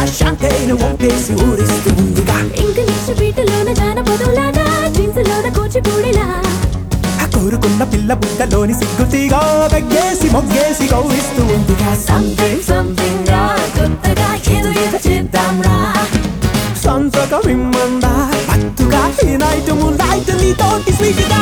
champagne ఒప్పేసి ఊరిస్తూ ఉందిగా English బీటులోన జానపదులాగా జీన్సులోన కూచిపూడిలా ఆ కోరుకున్న పిల్ల బుట్టలోని సిగ్గుతీగా వెగ్గేసి మొగ్గేసి గౌరిస్తూ ఉందిగా సంథింగ్ సంథింగ్ రా కొత్తగా ఏదో ఏదో చేద్దాం రా సంతకం ఇమ్మందా పత్తుగా ఈ నైట్ ముందైట్ నీతోటి స్వీట్గా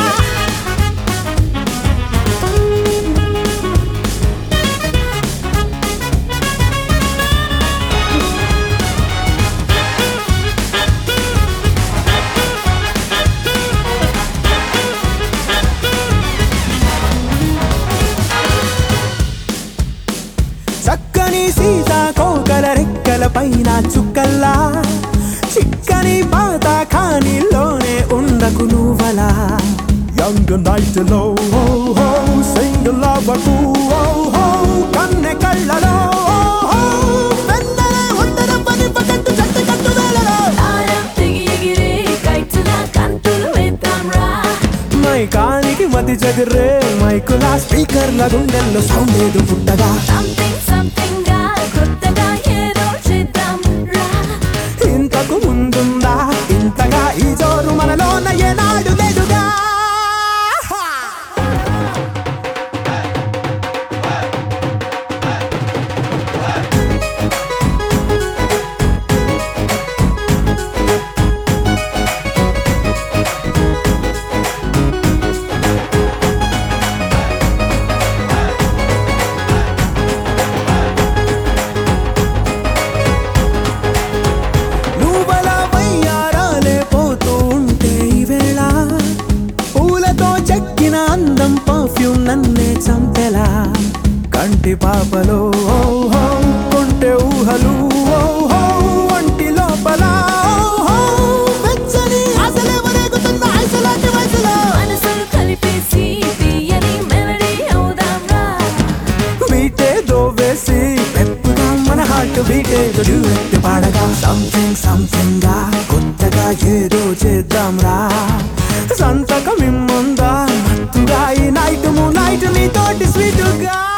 చక్కని సీతాకోకల రెక్కల పైన చుక్కల్లా చిక్కని పాత ఖానీలోనే ఉండకు నువ్వలా యంగ్ నైట్ లో సింగిల్ లవకు కన్నె కళ్ళలో వెన్నెల ఒంటరి పని పకట్టు జట్టు కట్టు వేళలో తారం తెగి ఎగిరే కైట్లా కంతులు వేద్దాం రా మైకానికి మతి చదిరే మైకులా స్పీకర్ల గుండెల్లో సౌండ్ ఏదో పుట్టగా సంథింగ్ సంథింగ్ రా కొత్తగా ఏదో చేద్దాం రా ఇంతకు ముందుందా ఇంతగా ఈ జోరు మనలోన ఏనాడు లేదుగా నువ్వలా వయ్యారాలే పోతూ ఉంటే ఈ వేళ పూలతో చెక్కిన అందం పర్ఫ్యూమ్ నన్నే చంపెలా కంటి పాపలో ఓహో, కొంటె ఊహలు ఓహో, ఒంటి లోపల ఓహో, వెచ్చని ఆశలే వరేగుతున్న ఐసలాంటి వయసులో మనసులు కలిపేసి తీయని మెలడీ అవుదాం రా బీటే దోవేసి పెప్పుగా మన హార్ట్ బీటే డ్యూయెట్ పాడగా సంథింగ్ సంథింగ్ గా కొత్తగా ఏదో చేద్దాం రా సంతకం ఇమ్మందా మత్తుగా ఈ నైట్ ము నైట్ నీతోటి స్వీటుగా